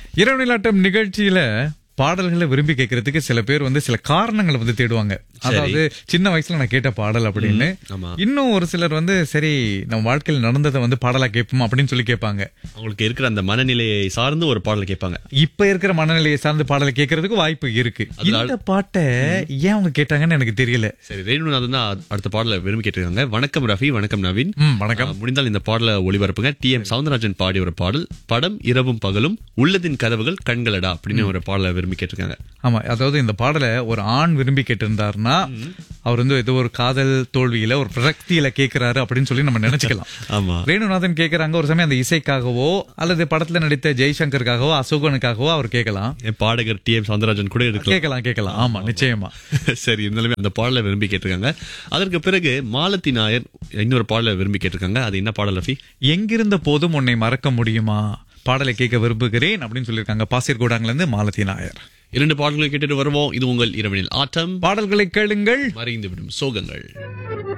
இரவு நிலாட்டம் நிகழ்ச்சியில பாடல்களை விரும்பி கேட்கறதுக்கு சில பேர் வந்து சில காரணங்களை வந்து தேடுவாங்க அதாவது சின்ன வயசுல நான் கேட்ட பாடல் அப்படின்னு ஆமா. இன்னும் ஒரு சிலர் வந்து சரி நம்ம வாழ்க்கையில் நடந்ததை வந்து பாடலா கேட்போம் அப்படின்னு சொல்லி கேட்பாங்க அவங்களுக்கு இருக்கிற அந்த மனநிலையை சார்ந்து ஒரு பாடல் கேட்பாங்க இப்ப இருக்கிற மனநிலையை சார்ந்து பாடலை கேட்கறதுக்கு வாய்ப்பு இருக்கு இந்த பாட்டை ஏன் அவங்க கேட்டாங்கன்னு எனக்கு தெரியல சரி ரேணுநாதன் தான் அடுத்த பாடலை விரும்பி கேட்டிருக்காங்க வணக்கம் ரஃபி வணக்கம் நவீன் ம் வணக்கம் ஆ, முடிந்தால் இந்த பாடலை ஒளிபரப்புங்க டி எம் சவுந்தரராஜன் பாடிய ஒரு பாடல் படம் இரவும் பகலும் உள்ளதின் கதவுகள் கண்களடா அப்படின்னு ஒரு பாடலை விரும்பி கேட்டிருக்காங்க ஆமா அதாவது இந்த பாடலை ஒரு ஆண் விரும்பி கேட்டிருந்தாருன்னா அவர் வந்து ஏதோ ஒரு காதல் தோல்வியில ஒரு பிரக்தியில கேட்கிறாரு அப்படின்னு சொல்லி நம்ம நினைச்சுக்கலாம் ஆமா ரேணுநாதன் கேக்குறாங்க ஒரு சமயம் அந்த இசைக்காகவோ அல்லது படத்துல நடித்த ஜெய்சங்கருக்காகவோ அசோகனுக்காகவோ அவர் கேட்கலாம் என் பாடகர் டி எம் சவுந்தரராஜன் கூட இருக்கலாம் கேட்கலாம் கேட்கலாம் ஆமா நிச்சயமா சரி இருந்தாலுமே அந்த பாடலை விரும்பி கேட்டிருக்காங்க அதற்கு பிறகு மாலத்தி நாயர் இன்னொரு பாடலை விரும்பி கேட்டிருக்காங்க அது என்ன பாடல் ரஃபி எங்கிருந்த போதும் உன்னை மறக்க முடியுமா பாடலை கேட்க விரும்புகிறேன் அப்படின்னு சொல்லியிருக்காங்க பாசிர்கோடாங்கல இருந்து மாலதி நாயர் இரண்டு பாடல்களை கேட்டுட்டு வருவோம் இது உங்கள் இரவனில் ஆட்டம் பாடல்களை கேளுங்கள் மறைந்து விடும் சோகங்கள்